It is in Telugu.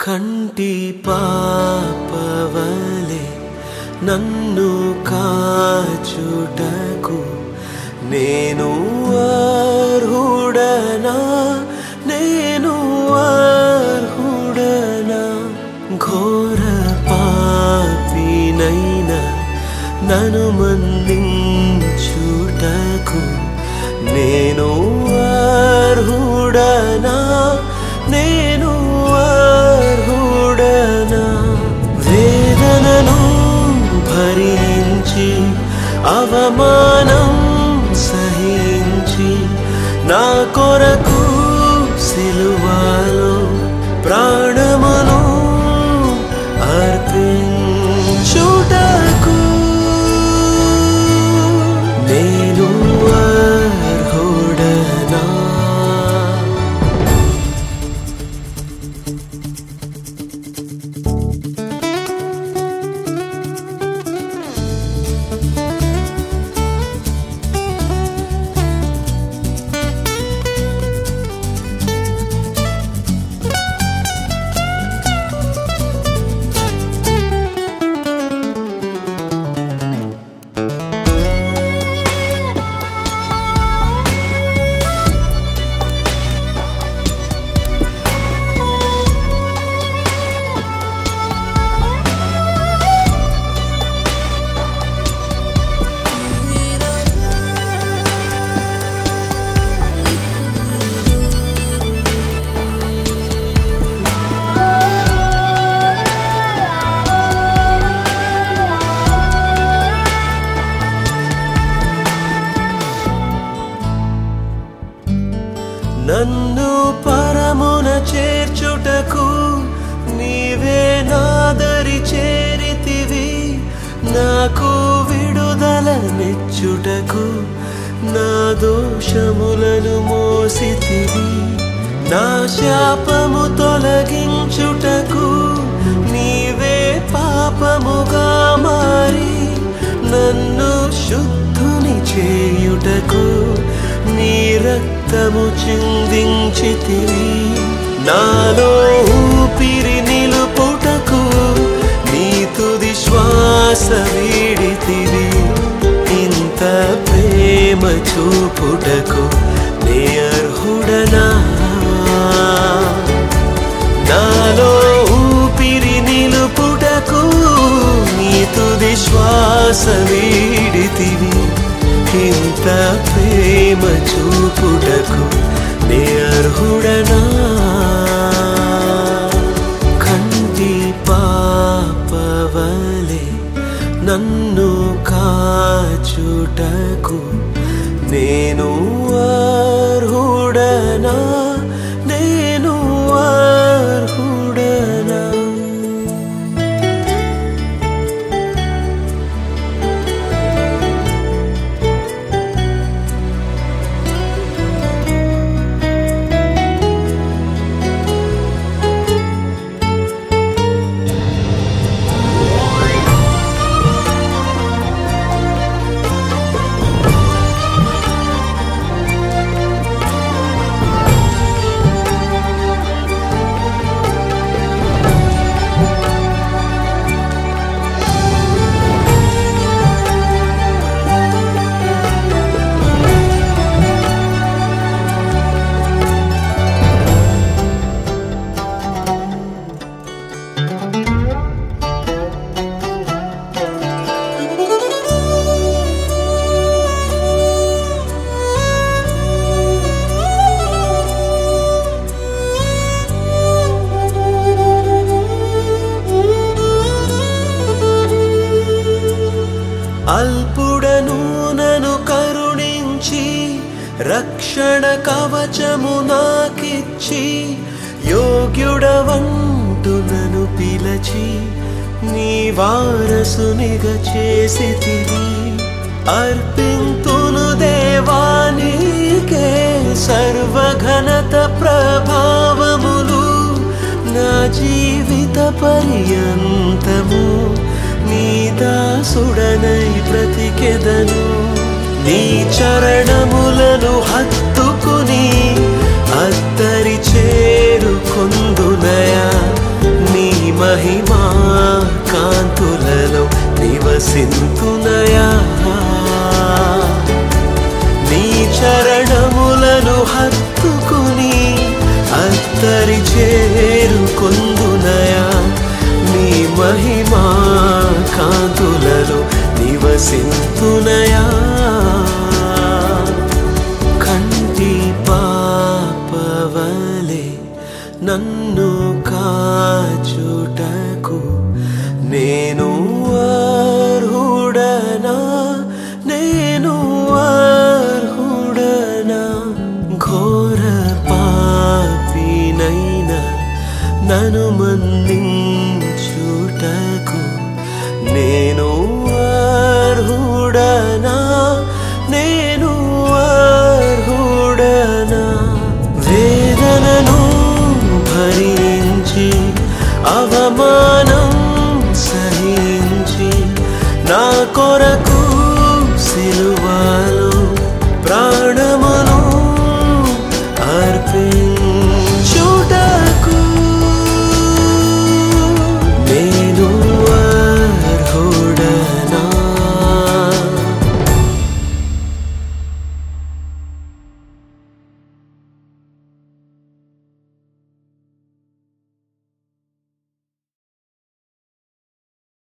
కంటి పాపవలే నన్ను కాచుటకు నేను అర్హుడనా నేను అర్హుడనా ఘోర పాపినైనా నన్ను మందించుటకు నేను అర్హుడనా నేను అర్హుడనా వేదనను భరించి అవమానం సహించి నా కొరకు సిలువలో ప్రాణమును అర్పించుటకు నేను అర్హుడనా నన్ను పరమున చేర్చుటకు నీవే నాదరి చేరితివి నాకు విడుదల నెచ్చుటకు నా దోషములను మోసితివి నా శాపము తొలగించుటకు నీవే పాపముగా మారి నన్ను శుద్ధుని చేయుటకు నీ రక్తము చిందించితివి నాలో ఊపిరి నిలుపుటకు నీ తుది శ్వాస వీడితివి ఇంత ప్రేమ చూపుటకు నే అర్హుడనా నాలో ఊపిరి నిలుపుటకు నీ తుది శ్వాస వీడితివి ఇంత ప్రేమ చూపుటకు నే అర్హుడనా కంటి పాపవలే నన్ను కాచుటకు నేను అర్హుడనా నేను అర్హుడనా అల్పుడను నను కరుణించి రక్షణ కవచము నాకిచ్చి యోగ్యుడవంటు నను పిలచి నీ వారసునిగా చేసితివి అర్పింతును దేవానికే సర్వఘనత ప్రభావములు నా జీవిత పర్యంతము నీ దాసుడనై బ్రతికెదను నీ చరణములను హత్తుకుని అద్దరి చేరుకొందునయా మహిమా కాంతులలో నివసింతునయా నీ చరణములను హత్తుకుని అత్తరి చేరుకొందునయా నీ మహిమా కాంతులలో నివసింతునయా కంటి పాపవలే నన్ను కాచుటకు నేను అర్హుడనా నేను అర్హుడనా ఘోర పాపినైనా నన్ను మందించుటకు నేను అర్హుడనా నేను అర్హుడనా వేదనను భరించి అవమానం సహించి నా కొరకు